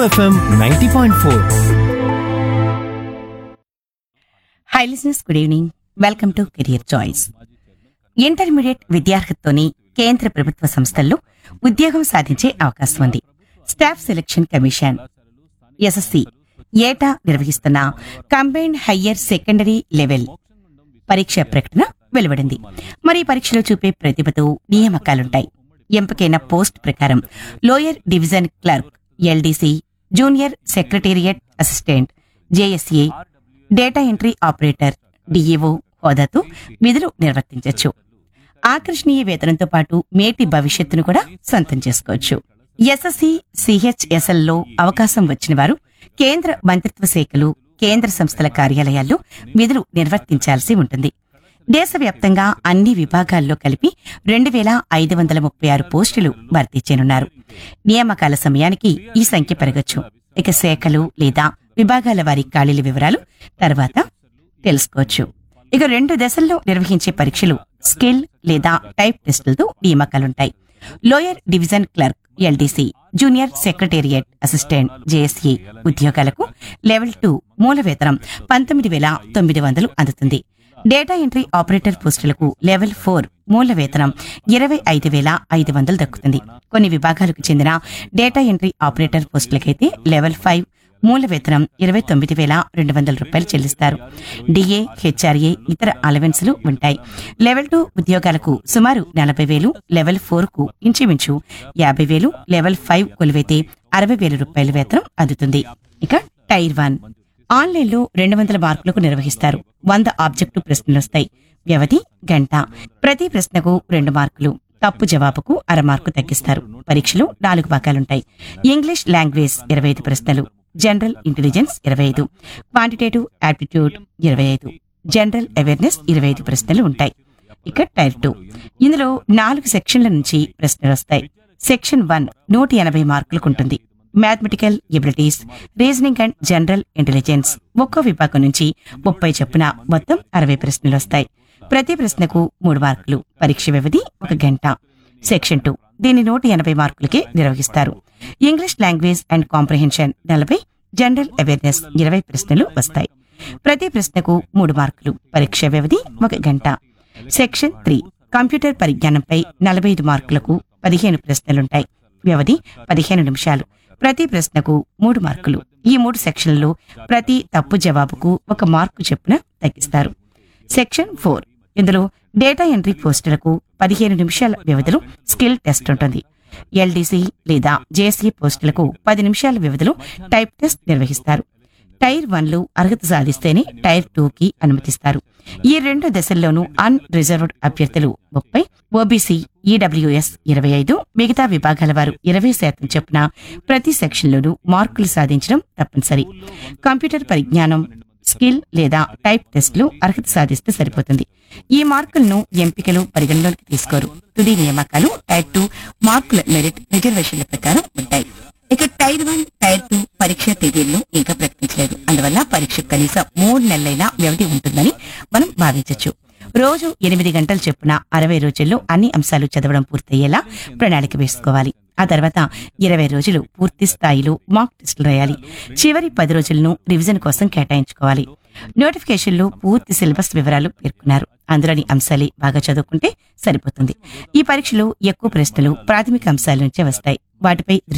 FM ninety point four hi listeners good evening welcome to career choice intermediate విద్యార్హతతోని కేంద్ర ప్రభుత్వ సంస్థల్లో ఉద్యోగం సాధించే అవకాశం ఉంది స్టాఫ్ సెలక్షన్ కమిషన్ ఎస్ఎస్సి ఏటా నిర్వహిస్తున్న కంబైన్డ్ హయ్యర్ సెకండరీ లెవెల్ పరీక్ష ప్రకటన వెలువడింది మరి ఈ పరీక్షలో చూపే ప్రతిభతో నియామకాలుంటాయి ఎంపికైన పోస్ట్ ప్రకారం lower division clerk LDC junior secretariat assistant JSA data entry operator DEO హోదాతో విధులు నిర్వర్తించవచ్చు ఆకర్షణీయ వేతనంతో పాటు మేటి భవిష్యత్తును కూడా సొంతం చేసుకోవచ్చు ఎస్ఎస్సి సిహెచ్ఎస్ఎల్ లో అవకాశం వచ్చిన వారు కేంద్ర మంత్రిత్వ శాఖలు కేంద్ర సంస్థల కార్యాలయాల్లో విధులు నిర్వర్తించాల్సి ఉంటుంది దేశవ్యాప్తంగా అన్ని విభాగాల్లో కలిపి రెండు వేల ఐదు వందల ముప్పై ఆరు పోస్టులు భర్తీ చేయనున్నారు నియామకాల సమయానికి ఈ సంఖ్య పెరగచ్చు ఇక శాఖలు లేదా విభాగాల వారి ఖాళీల వివరాలు తర్వాత తెలుసుకోవచ్చు ఇక రెండు దశల్లో నిర్వహించే పరీక్షలు స్కిల్ లేదా టైప్ టెస్టులతో నియామకాలుంటాయి lower division clerk LDC junior secretariat assistant JSA ఉద్యోగాలకు లెవెల్ టూ మూల వేతనం పంతొమ్మిది వేల తొమ్మిది వందలు అందుతుంది డేటా ఎంట్రీ ఆపరేటర్ పోస్టులకు లెవెల్ ఫోర్ మూల వేతనం ఇరవై ఐదు వేల ఐదు వందలు దక్కుతుంది కొన్ని విభాగాలకు చెందిన డేటా ఎంట్రీ ఆపరేటర్ పోస్టులకైతే లెవెల్ ఫైవ్ మూల వేతనం ఇరవై తొమ్మిది వేల రెండు వందల రూపాయలు చెల్లిస్తారు డిఏ హెచ్ఆర్ఏ ఇతర అలవెన్స్లు ఉంటాయి లెవెల్ టూ ఉద్యోగాలకు సుమారు నలభై వేలు లెవెల్ ఫోర్ కు ఇంచుమించు యాభై వేలు లెవెల్ ఫైవ్ కొలువైతే అరవై వేల రూపాయల వేతనం అందుతుంది ఇక టైర్ వన్ ఆన్లైన్లో రెండు వందల మార్కులకు నిర్వహిస్తారు వంద ఆబ్జెక్టు ప్రశ్నలు వస్తాయి వ్యవధి గంట ప్రతి ప్రశ్నకు రెండు మార్కులు తప్పు జవాబుకు అర మార్కు తగ్గిస్తారు పరీక్షలు నాలుగు భాగాలుంటాయి ఇంగ్లీష్ లాంగ్వేజ్ ఇరవై ఐదు ప్రశ్నలు జనరల్ ఇంటెలిజెన్స్ ఇరవై ఐదు క్వాంటిటేటివ్ యాప్టిట్యూడ్ ఇరవై ఐదు జనరల్ అవేర్నెస్ ఇరవై ఐదు ప్రశ్నలు ఉంటాయి ఇక టైర్ టూ ఇందులో నాలుగు సెక్షన్ల నుంచి ప్రశ్నలు వస్తాయి సెక్షన్ వన్ నూట ఎనభై మార్కులకు ఉంటుంది mathematical abilities reasoning and general intelligence ఒక్కో విభాగం నుంచి ముప్పై చొప్పున మొత్తం అరవై ప్రశ్నలు వస్తాయి ప్రతి ప్రశ్నకు మూడు మార్కులు పరీక్ష వ్యవధి ఒక గంట సెక్షన్ టూ దీన్ని నూట ఎనభై మార్కులకే నిర్వహిస్తారు ఇంగ్లీష్ లాంగ్వేజ్ అండ్ కాంప్రహెన్షన్ నలభై జనరల్ అవేర్నెస్ ఇరవై ప్రశ్నలు వస్తాయి ప్రతి ప్రశ్నకు మూడు మార్కులు పరీక్ష వ్యవధి ఒక గంట సెక్షన్ త్రీ కంప్యూటర్ పరిజ్ఞానంపై నలభై ఐదు మార్కులకు పదిహేను ప్రశ్నలుంటాయి వ్యవధి పదిహేను నిమిషాలు ప్రతి ప్రశ్నకు మూడు మార్కులు ఈ మూడు సెక్షన్లలో ప్రతి తప్పు జవాబుకు ఒక మార్కు చొప్పున తగ్గిస్తారు సెక్షన్ ఫోర్ ఇందులో డేటా ఎంట్రీ పోస్టులకు పదిహేను నిమిషాల వ్యవధిలో స్కిల్ టెస్ట్ ఉంటుంది ఎల్డీసీ లేదా జేసీ పోస్టులకు పది నిమిషాల వ్యవధిలో టైప్ టెస్ట్ నిర్వహిస్తారు టైర్ వన్లు అర్హత సాధిస్తేనే టైర్ టూకి అనుమతిస్తారు ఈ రెండు దశల్లోనూ అన్ రిజర్వ్డ్ అభ్యర్థులు ముప్పై ఓబీసీ ఈడబ్ల్యూఎస్ ఇరవై ఐదు మిగతా విభాగాల వారు ఇరవై శాతం చొప్పున ప్రతి సెక్షన్లోనూ మార్కులు సాధించడం తప్పనిసరి కంప్యూటర్ పరిజ్ఞానం స్కిల్ లేదా టైప్ టెస్టులు అర్హత సాధిస్తే సరిపోతుంది ఈ మార్కులను ఎంపికలు పరిగణలోకి తీసుకోరు తుది నియామకాలు టైర్ టూ మార్కుల మెరిట్ రిజర్వేషన్ల ప్రకారం ఉంటాయి ఇక టైర్ వన్ టైర్ టూ పరీక్ష తేదీలను ఇంకా ప్రకటించలేదు అందువల్ల పరీక్ష కనీసం మూడు నెలలైనా వ్యవధి ఉంటుందని మనం భావించవచ్చు రోజు ఎనిమిది గంటల చొప్పున అరవై రోజుల్లో అన్ని అంశాలు చదవడం పూర్తయ్యేలా ప్రణాళిక వేసుకోవాలి ఆ తర్వాత ఇరవై రోజులు పూర్తి స్థాయిలో మాక్ టెస్టులు రాయాలి చివరి పది రోజులను రివిజన్ కోసం కేటాయించుకోవాలి నోటిఫికేషన్లో పూర్తి సిలబస్ వివరాలు పేర్కొన్నారు అందులోని అంశాలే బాగా చదువుకుంటే సరిపోతుంది ఈ పరీక్షలో ఎక్కువ ప్రశ్నలు ప్రాథమిక అంశాల నుంచే వస్తాయి వాటిపై